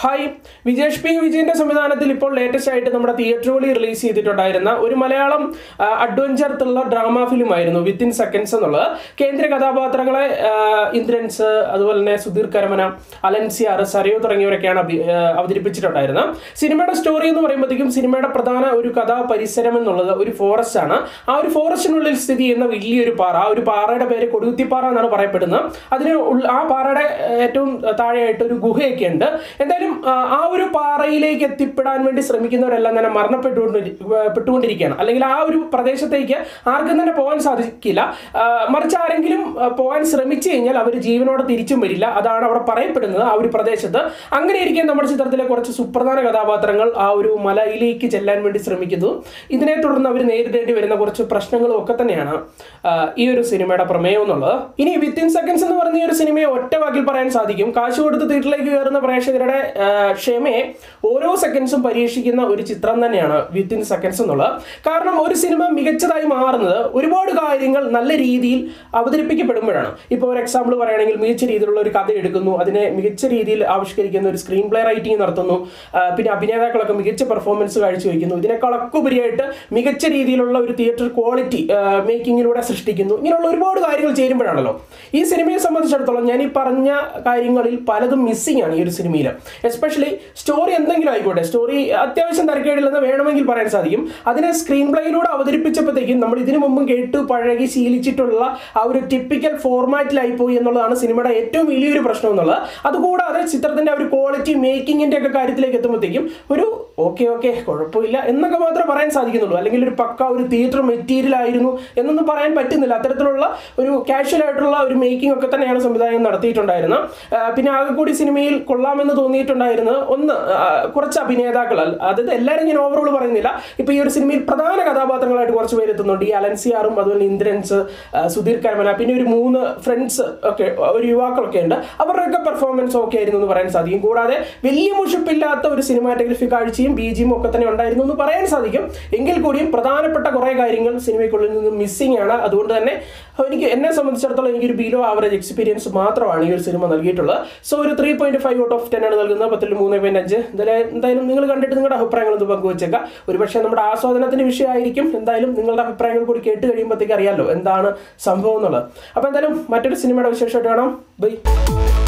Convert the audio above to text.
hi Vijesh P വിജയന്റെ സംവിധാനത്തിൽ ഇപ്പോൾ ലേറ്റസ്റ്റ് ആയിട്ട് നമ്മുടെ തിയേറ്ററുകളിൽ റിലീസ് ചെയ്തിട്ടുണ്ടായിരുന്ന ഒരു Malayalam adventure thriller drama film ആയിരുന്നു വിത്തിൻ സെക്കൻഡ്സ് എന്നുള്ളത് കേന്ദ്ര കഥാപാത്രങ്ങളെ ആ, ഇന്ദ്രൻസ് അതുപോലെ തന്നെ സുധീർ കരമന അലൻസിയാർ സരയോ തുടങ്ങിയവരൊക്കെയാണ് അഭി- ആ, അവതരിപ്പിച്ചിട്ടുണ്ടായിരുന്നത് സിനിമയുടെ സ്റ്റോറി എന്ന് പറയുമ്പോഴത്തേക്കും സിനിമയുടെ പ്രധാന ഒരു കഥാ പരിസരം എന്നുള്ളത് ഒരു ഫോറസ്റ്റ് ആണ് ആ ഒരു ഫോറസ്റ്റിനുള്ളിൽ സ്ഥിതി ചെയ്യുന്ന വലിയൊരു പാറ ആ ഒരു പാറയുടെ പേര് കൊടുകുത്തിപ്പാറ എന്നാണ് പറയപ്പെടുന്നത് അതിന് ഉൾ- ആ പാറയുടെ ആ, ഏറ്റവും താഴെയായിട്ട് ഒരു ഗുഹയൊക്കെ ഉണ്ട് എന്തായാലും ആ, ആ ഒരു പാറയിലേക്ക് എത്തിപ്പെടാൻ വേണ്ടി ശ്രമിക്കുന്നവരെല്ലാം തന്നെ മരണപ്പെട്ടുകൊണ്ട് പെട്ടുകൊണ്ടിരിക്കുകയാണ് അല്ലെങ്കിൽ ആ ഒരു പ്രദേശത്തേക്ക് ആർക്കും തന്നെ പോകാൻ സാധിക്കില്ല ആ, മറിച്ച് ആരെങ്കിലും ആ, പോകാൻ ശ്രമിച്ചു കഴിഞ്ഞാൽ അവർ ജീവനോടെ തിരിച്ചും വരില്ല അതാണ് അവിടെ പറയപ്പെടുന്നത് ആ ഒരു പ്രദേശത്ത് അങ്ങനെ ഇരിക്കാൻ നമ്മുടെ ചിത്രത്തിലെ കുറച്ച് സുപ്രധാന കഥാപാത്രങ്ങൾ ആ ഒരു മലയിലേക്ക് ചെല്ലാൻ വേണ്ടി ശ്രമിക്കുന്നു ഇതിനെ തുടർന്ന് അവർ നേരിടേണ്ടി വരുന്ന കുറച്ച് പ്രശ്നങ്ങളും ഒക്കെ തന്നെയാണ് ആ, ഈ ഒരു സിനിമയുടെ പ്രമേയം എന്നുള്ളത് ഇനി വിത്തിൻ സെക്കൻഡ്സ് എന്ന് പറഞ്ഞ ഈ ഒരു സിനിമയെ ഒറ്റ വാക്കിൽ പറയാൻ സാധിക്കും കാശ് കൊടുത്ത് തിയേറ്ററിലേക്ക് കയറുന്ന പ്രേക്ഷകരുടെ ആ, ക്ഷമയെ ഓരോ സെക്കൻഡ്സും പരീക്ഷിക്കുന്ന ഒരു ചിത്രം തന്നെയാണ് വിത്തിൻ സെക്കൻഡ്സ് എന്നുള്ളത് കാരണം ഒരു സിനിമ മികച്ചതായി മാറുന്നത് ഒരുപാട് കാര്യങ്ങൾ നല്ല രീതിയിൽ അവതരിപ്പിക്കപ്പെടുമ്പോഴാണ് ഇപ്പോൾ ഒരു എക്സാമ്പിൾ പറയുകയാണെങ്കിൽ മികച്ച രീതിയിലുള്ള ഒരു കഥ എടുക്കുന്നു അതിനെ മികച്ച രീതിയിൽ ആവിഷ്കരിക്കുന്ന ഒരു സ്ക്രീൻ പ്ലേ റൈറ്റിംഗ് നടത്തുന്നു ആ, പിന്നെ അഭിനേതാക്കളൊക്കെ മികച്ച പെർഫോമൻസ് കാഴ്ചവെക്കുന്നു ഇതിനേക്കാളൊക്കെ ഉപരിയായിട്ട് മികച്ച രീതിയിലുള്ള ഒരു തിയേറ്റർ ക്വാളിറ്റി മേക്കിങ്ങിലൂടെ സൃഷ്ടിക്കുന്നു ഇങ്ങനെയുള്ള ഒരുപാട് കാര്യങ്ങൾ ചേരുമ്പോഴാണല്ലോ ഈ സിനിമയെ സംബന്ധിച്ചിടത്തോളം ഞാൻ ഈ പറഞ്ഞ കാര്യങ്ങളിൽ പലതും മിസ്സിംഗ് ആണ് ഈ ഒരു സിനിമയിൽ എസ്പെഷ്യലി സ്റ്റോറി എന്തെങ്കിലും ആയിക്കോട്ടെ സ്റ്റോറി അത്യാവശ്യം തരക്കേടില്ലെന്ന് വേണമെങ്കിൽ പറയാൻ സാധിക്കും അതിനെ സ്ക്രീൻ പ്ലേയിലൂടെ അവതരിപ്പിച്ചപ്പോഴത്തേക്കും നമ്മൾ ഇതിനു മുമ്പും കേട്ട് പഴകി ശീലിച്ചിട്ടുള്ള ആ ഒരു ടിപ്പിക്കൽ ഫോർമാറ്റിലായി പോയി എന്നുള്ളതാണ് സിനിമയുടെ ഏറ്റവും വലിയൊരു പ്രശ്നം എന്നുള്ളത് അതുകൂടാതെ ചിത്രത്തിന്റെ ആ ഒരു ക്വാളിറ്റി മേക്കിങ്ങിന്റെ ഒക്കെ കാര്യത്തിലേക്ക് എത്തുമ്പോഴത്തേക്കും ഒരു ഓക്കെ ഓക്കെ കുഴപ്പമില്ല എന്നൊക്കെ മാത്രമേ പറയാൻ സാധിക്കുന്നുള്ളൂ അല്ലെങ്കിൽ ഒരു പക്ക ഒരു തിയേറ്റർ മെറ്റീരിയൽ ആയിരുന്നു എന്നൊന്നും പറയാൻ പറ്റുന്നില്ല അത്തരത്തിലുള്ള ഒരു കാഷ്വൽ ആയിട്ടുള്ള ഒരു മേക്കിംഗ് ഒക്കെ തന്നെയാണ് സംവിധായകൻ നടത്തിയിട്ടുണ്ടായിരുന്നത് ആ, പിന്നെ ആകെ കൂടി സിനിമയിൽ കൊള്ളാമെന്ന് തോന്നിയിട്ടുണ്ടായിരുന്നത് ഒന്ന് ആ, കുറച്ച് അഭിനേതാക്കൾ അല്ല- അതായത് എല്ലാവരും ഞാൻ ഓവറോൾ പറയുന്നില്ല ഇപ്പൊ ഈ ഒരു സിനിമയിൽ പ്രധാന കഥാപാത്രങ്ങളായിട്ട് കുറച്ച് പേര് എത്തുന്നുണ്ട് ഈ അലൻസിയാറും അതുപോലെ ഇന്ദ്രൻസ് ആ, സുധീർ കരമന പിന്നെ ഒരു മൂന്ന് ഫ്രണ്ട്സ് ഒക്കെ ഒരു യുവാക്കളൊക്കെ ഉണ്ട് അവരുടെയൊക്കെ പെർഫോമൻസ് ഒക്കെ ആയിരുന്നു എന്ന് പറയാൻ സാധിക്കും കൂടാതെ വലിയ മുഷിപ്പില്ലാത്ത ഒരു സിനിമാറ്റോഗ്രഫി കാഴ്ചയും ബി ജിയും ഒക്കെ തന്നെ ഉണ്ടായിരുന്നു എന്ന് പറയാൻ സാധിക്കും എങ്കിൽ കൂടിയും പ്രധാനപ്പെട്ട കുറേ കാര്യങ്ങൾ സിനിമയ്ക്കുള്ളിൽ നിന്ന് മിസ്സിംഗ് ആണ് അതുകൊണ്ട് തന്നെ എനിക്ക് എന്നെ സംബന്ധിച്ചിടത്തോളം എനിക്കൊരു ബിലോ ആവറേജ് എക്സ്പീരിയൻസ് മാത്രമാണ് ഈ ഒരു സിനിമ നൽകിയിട്ടുള്ളത് സോ ഒരു three point five out of ten ആണ് നൽകുന്നത് പത്തിൽ മൂന്ന് പോയിന്റ് അഞ്ച് എന്തായാലും എന്തായാലും നിങ്ങൾ കണ്ടിട്ട് നിങ്ങളുടെ അഭിപ്രായങ്ങൾ ഒന്ന് പങ്കുവച്ചേക്കാം ഒരുപക്ഷെ നമ്മുടെ ആസ്വാദനത്തിന്റെ വിഷയമായിരിക്കും എന്തായാലും നിങ്ങളുടെ അഭിപ്രായങ്ങൾ കൂടി കേട്ട് കഴിയുമ്പോഴത്തേക്ക് അറിയാമല്ലോ എന്താണ് സംഭവം എന്നുള്ളത് അപ്പോൾ എന്തായാലും മറ്റൊരു സിനിമയുടെ വിശേഷമായിട്ട് കാണാം ബൈ